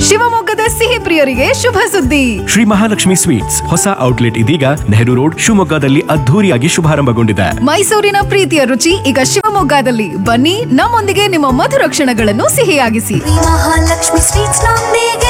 ಶಿವಮೊಗ್ಗದ ಸಿಹಿ ಪ್ರಿಯರಿಗೆ ಶುಭ ಸುದ್ದಿ ಶ್ರೀ ಮಹಾಲಕ್ಷ್ಮಿ ಸ್ವೀಟ್ಸ್ ಹೊಸ ಔಟ್ಲೆಟ್ ಇದೀಗ ನೆಹರು ರೋಡ್ ಶಿವಮೊಗ್ಗದಲ್ಲಿ ಅದ್ಧೂರಿಯಾಗಿ ಶುಭಾರಂಭಗೊಂಡಿದೆ ಮೈಸೂರಿನ ಪ್ರೀತಿಯ ರುಚಿ ಈಗ ಶಿವಮೊಗ್ಗದಲ್ಲಿ ಬನ್ನಿ ನಮ್ಮೊಂದಿಗೆ ನಿಮ್ಮ ಮಧುರ ಕ್ಷಣಗಳನ್ನು ಸಿಹಿಯಾಗಿಸಿ ಮಹಾಲಕ್ಷ್ಮಿ ಸ್ವೀಟ್ಸ್ ನೊಂದಿಗೆ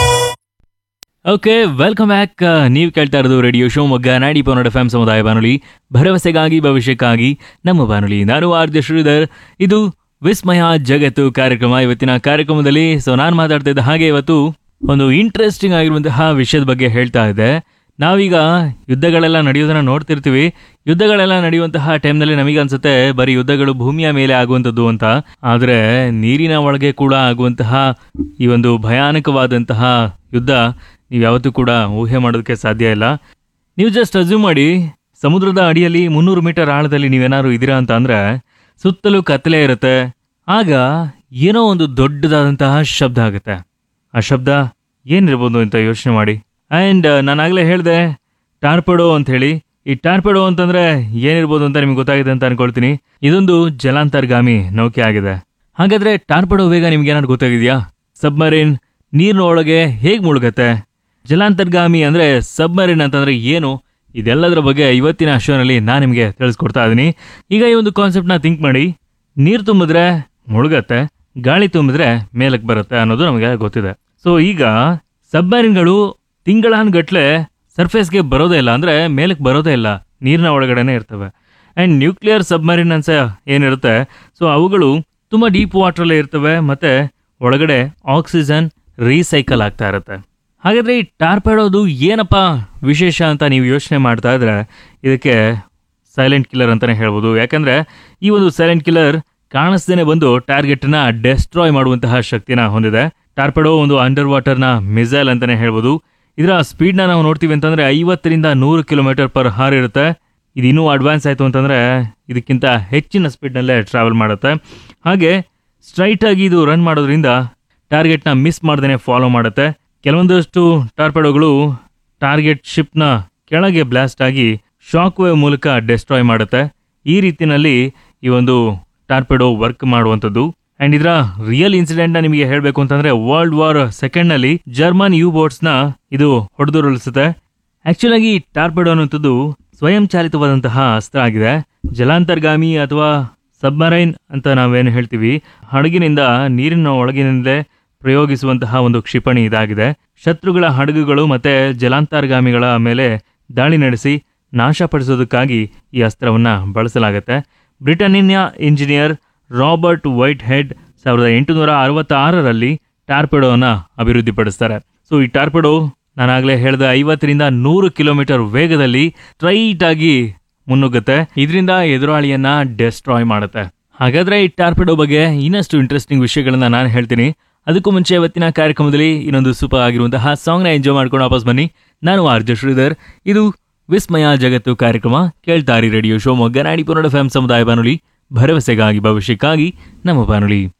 ಓಕೆ ವೆಲ್ಕಮ್ ಬ್ಯಾಕ್ ನೀವು ಕೇಳ್ತಾ ಇರೋದು ರೇಡಿಯೋ ಶಿವಮೊಗ್ಗ ನಾಡಿ ಪನ್ನಡ ಎಫ್ ಸಮುದಾಯ ಬಾನುಲಿ ಭರವಸೆಗಾಗಿ ಭವಿಷ್ಯಕ್ಕಾಗಿ ನಮ್ಮ ಬಾನುಲಿ ನಾನು ಆರ್ ಜೆ ಶ್ರೀಧರ್ ಇದು ವಿಸ್ಮಯ ಜಗತ್ತು ಕಾರ್ಯಕ್ರಮ ಇವತ್ತಿನ ಕಾರ್ಯಕ್ರಮದಲ್ಲಿ ಸೊ ನಾನು ಮಾತಾಡ್ತಾ ಇದ್ದ ಹಾಗೆ ಇವತ್ತು ಒಂದು ಇಂಟ್ರೆಸ್ಟಿಂಗ್ ಆಗಿರುವಂತಹ ವಿಷಯದ ಬಗ್ಗೆ ಹೇಳ್ತಾ ಇದ್ದೆ ನಾವೀಗ ಯುದ್ಧಗಳೆಲ್ಲ ನಡೆಯೋದನ್ನ ನೋಡ್ತಿರ್ತೀವಿ ಯುದ್ಧಗಳೆಲ್ಲ ನಡೆಯುವಂತಹ ಟೈಮ್ನಲ್ಲಿ ನಮಗೆ ಅನ್ಸುತ್ತೆ ಬರೀ ಯುದ್ಧಗಳು ಭೂಮಿಯ ಮೇಲೆ ಆಗುವಂಥದ್ದು ಅಂತ ಆದರೆ ನೀರಿನ ಒಳಗೆ ಕೂಡ ಆಗುವಂತಹ ಈ ಒಂದು ಭಯಾನಕವಾದಂತಹ ಯುದ್ಧ ನೀವು ಯಾವತ್ತೂ ಕೂಡ ಊಹೆ ಮಾಡೋದಕ್ಕೆ ಸಾಧ್ಯ ಇಲ್ಲ ನೀವು ಜಸ್ಟ್ ಅಸ್ಯೂಮ್ ಮಾಡಿ ಸಮುದ್ರದ ಅಡಿಯಲ್ಲಿ ಮುನ್ನೂರು ಮೀಟರ್ ಆಳದಲ್ಲಿ ನೀವೇನಾದ್ರು ಇದ್ದೀರಾ ಅಂತ ಅಂದ್ರೆ ಸುತ್ತಲೂ ಕತ್ತಲೆ ಇರುತ್ತೆ ಆಗ ಏನೋ ಒಂದು ದೊಡ್ಡದಾದಂತಹ ಶಬ್ದ ಆಗುತ್ತೆ ಆ ಶಬ್ದ ಏನಿರ್ಬೋದು ಅಂತ ಯೋಚನೆ ಮಾಡಿ ಆ್ಯಂಡ್ ನಾನಾಗಲೇ ಹೇಳಿದೆ ಟಾರ್ಪಡೋ ಅಂತ ಹೇಳಿ ಈ ಟಾರ್ಪಡೋ ಅಂತಂದ್ರೆ ಏನಿರ್ಬೋದು ಅಂತ ನಿಮ್ಗೆ ಗೊತ್ತಾಗಿದೆ ಅಂತ ಅನ್ಕೊಳ್ತೀನಿ ಇದೊಂದು ಜಲಾಂತರ್ಗಾಮಿ ನೌಕೆ ಆಗಿದೆ ಹಾಗಾದ್ರೆ ಟಾರ್ಪಡೋ ವೇಗ ನಿಮ್ಗೆ ಏನಾದ್ರು ಗೊತ್ತಾಗಿದೆಯಾ ಸಬ್ಮರೀನ್ ನೀರಿನ ಒಳಗೆ ಹೇಗೆ ಮುಳುಗತ್ತೆ ಜಲಾಂತರ್ಗಾಮಿ ಅಂದ್ರೆ ಸಬ್ಮರೀನ್ ಅಂತಂದ್ರೆ ಏನು ಇದೆಲ್ಲದರ ಬಗ್ಗೆ ಇವತ್ತಿನ ಶೋನಲ್ಲಿ ನಾನು ನಿಮಗೆ ತಿಳಿಸ್ಕೊಡ್ತಾ ಇದ್ದೀನಿ ಈಗ ಈ ಒಂದು ಕಾನ್ಸೆಪ್ಟ್ನ ಥಿಂಕ್ ಮಾಡಿ ನೀರು ತುಂಬಿದ್ರೆ ಮುಳುಗತ್ತೆ ಗಾಳಿ ತುಂಬಿದ್ರೆ ಮೇಲಕ್ಕೆ ಬರುತ್ತೆ ಅನ್ನೋದು ನಮಗೆ ಗೊತ್ತಿದೆ ಸೊ ಈಗ ಸಬ್ಮರೀನ್ಗಳು ತಿಂಗಳಾನ್ಗಟ್ಲೆ ಸರ್ಫೇಸ್ಗೆ ಬರೋದೇ ಇಲ್ಲ ಅಂದ್ರೆ ಮೇಲಕ್ಕೆ ಬರೋದೇ ಇಲ್ಲ ನೀರಿನ ಒಳಗಡೆನೆ ಇರ್ತವೆ ಆ್ಯಂಡ್ ನ್ಯೂಕ್ಲಿಯರ್ ಸಬ್ಮರೀನ್ ಅನ್ಸ ಏನಿರುತ್ತೆ ಸೊ ಅವುಗಳು ತುಂಬ ಡೀಪ್ ವಾಟ್ರಲ್ಲೇ ಇರ್ತವೆ ಮತ್ತೆ ಒಳಗಡೆ ಆಕ್ಸಿಜನ್ ರೀಸೈಕಲ್ ಆಗ್ತಾ ಇರುತ್ತೆ ಹಾಗಾದ್ರೆ ಈ ಟಾರ್ಪೆಡೋದು ಏನಪ್ಪ ವಿಶೇಷ ಅಂತ ನೀವು ಯೋಚನೆ ಮಾಡ್ತಾ ಇದ್ರೆ ಇದಕ್ಕೆ ಸೈಲೆಂಟ್ ಕಿಲ್ಲರ್ ಅಂತಾನೆ ಹೇಳ್ಬೋದು ಯಾಕಂದ್ರೆ ಈ ಒಂದು ಸೈಲೆಂಟ್ ಕಿಲ್ಲರ್ ಕಾಣಿಸ್ದೇನೆ ಬಂದು ಟಾರ್ಗೆಟ್ನ ಡೆಸ್ಟ್ರಾಯ್ ಮಾಡುವಂತಹ ಶಕ್ತಿನ ಹೊಂದಿದೆ ಟಾರ್ಪೆಡೋ ಒಂದು ಅಂಡರ್ ವಾಟರ್ನ ಮಿಸೈಲ್ ಅಂತಾನೆ ಹೇಳ್ಬೋದು ಇದರ ಸ್ಪೀಡ್ನ ನಾವು ನೋಡ್ತೀವಿ ಅಂತಂದ್ರೆ ಐವತ್ತರಿಂದ ನೂರು ಕಿಲೋಮೀಟರ್ ಪರ್ ಹಾರ್ ಇರುತ್ತೆ ಇದು ಇನ್ನೂ ಅಡ್ವಾನ್ಸ್ ಆಯಿತು ಅಂತಂದ್ರೆ ಇದಕ್ಕಿಂತ ಹೆಚ್ಚಿನ ಸ್ಪೀಡ್ನಲ್ಲೇ ಟ್ರಾವೆಲ್ ಮಾಡುತ್ತೆ ಹಾಗೆ ಸ್ಟ್ರೈಟ್ ಆಗಿ ಇದು ರನ್ ಮಾಡೋದ್ರಿಂದ ಟಾರ್ಗೆಟ್ನ ಮಿಸ್ ಮಾಡ್ದೇನೆ ಫಾಲೋ ಮಾಡುತ್ತೆ ಕೆಲವೊಂದಷ್ಟು ಟಾರ್ಪೆಡೋಗಳು ಟಾರ್ಗೆಟ್ ಶಿಪ್ನ ಕೆಳಗೆ ಬ್ಲಾಸ್ಟ್ ಆಗಿ ಶಾಕ್ ವೇವ್ ಮೂಲಕ ಡೆಸ್ಟ್ರಾಯ್ ಮಾಡುತ್ತೆ ಈ ರೀತಿನಲ್ಲಿ ಈ ಒಂದು ಟಾರ್ಪೆಡೋ ವರ್ಕ್ ಮಾಡುವಂಥದ್ದು ಅಂಡ್ ಇದರ ರಿಯಲ್ ಇನ್ಸಿಡೆಂಟ್ನ ನಿಮಗೆ ಹೇಳಬೇಕು ಅಂತಂದ್ರೆ ವರ್ಲ್ಡ್ ವಾರ್ ಸೆಕೆಂಡ್ನಲ್ಲಿ ಜರ್ಮನ್ ಯು ಬೋಟ್ಸ್ನ ಇದು ಹೊಡೆದುರುಳಿಸುತ್ತೆ ಆಕ್ಚುಲ್ ಆಗಿ ಟಾರ್ಪೆಡೋ ಅನ್ನುವಂಥದ್ದು ಸ್ವಯಂ ಚಾಲಿತವಾದಂತಹ ಅಸ್ತ್ರ ಆಗಿದೆ ಜಲಾಂತರ್ಗಾಮಿ ಅಥವಾ ಸಬ್ಮರೈನ್ ಅಂತ ನಾವೇನು ಹೇಳ್ತೀವಿ ಹಡಗಿನಿಂದ ನೀರಿನ ಒಳಗಿನಿಂದಲೇ ಪ್ರಯೋಗಿಸುವಂತಹ ಒಂದು ಕ್ಷಿಪಣಿ ಇದಾಗಿದೆ ಶತ್ರುಗಳ ಹಡಗುಗಳು ಮತ್ತೆ ಜಲಾಂತರ್ಗಾಮಿಗಳ ಮೇಲೆ ದಾಳಿ ನಡೆಸಿ ನಾಶಪಡಿಸೋದಕ್ಕಾಗಿ ಈ ಅಸ್ತ್ರವನ್ನ ಬಳಸಲಾಗುತ್ತೆ ಬ್ರಿಟನ್ನಿನ ಇಂಜಿನಿಯರ್ ರಾಬರ್ಟ್ ವೈಟ್ ಹೆಡ್ ಸಾವಿರದ ಎಂಟುನೂರ ಅರವತ್ತಾರರಲ್ಲಿ ಟಾರ್ಪೆಡೋನ ಅಭಿವೃದ್ಧಿಪಡಿಸ್ತಾರೆ ಸೊ ಈ ಟಾರ್ಪೆಡೋ ನಾನಾಗಲೇ ಹೇಳಿದ ಐವತ್ತರಿಂದ ನೂರು ಕಿಲೋಮೀಟರ್ ವೇಗದಲ್ಲಿ ಸ್ಟ್ರೈಟ್ ಆಗಿ ಮುನ್ನುಗ್ಗುತ್ತೆ ಇದರಿಂದ ಎದುರಾಳಿಯನ್ನ ಡೆಸ್ಟ್ರಾಯ್ ಮಾಡುತ್ತೆ ಹಾಗಾದ್ರೆ ಈ ಟಾರ್ಪೆಡೋ ಬಗ್ಗೆ ಇನ್ನಷ್ಟು ಇಂಟ್ರೆಸ್ಟಿಂಗ್ ವಿಷಯಗಳನ್ನ ನಾನು ಹೇಳ್ತೀನಿ ಅದಕ್ಕೂ ಮುಂಚೆ ಇವತ್ತಿನ ಕಾರ್ಯಕ್ರಮದಲ್ಲಿ ಇನ್ನೊಂದು ಸೂಪರ್ ಆಗಿರುವಂತಹ ಸಾಂಗ್ನ ಎಂಜಾಯ್ ಮಾಡ್ಕೊಂಡು ವಾಪಸ್ ಬನ್ನಿ ನಾನು ಆರ್ ಜೆ ಶ್ರೀಧರ್ ಇದು ವಿಸ್ಮಯ ಜಗತ್ತು ಕಾರ್ಯಕ್ರಮ ಕೇಳ್ತಾರಿ ರೇಡಿಯೋ ಶಿವಮೊಗ್ಗ ನಾಡಿ ಪುನಡ ಫ್ಯಾಮ್ ಸಮುದಾಯ ಬಾನುಲಿ ಭರವಸೆಗಾಗಿ ಭವಿಷ್ಯಕ್ಕಾಗಿ ನಮ್ಮ ಬಾನುಲಿ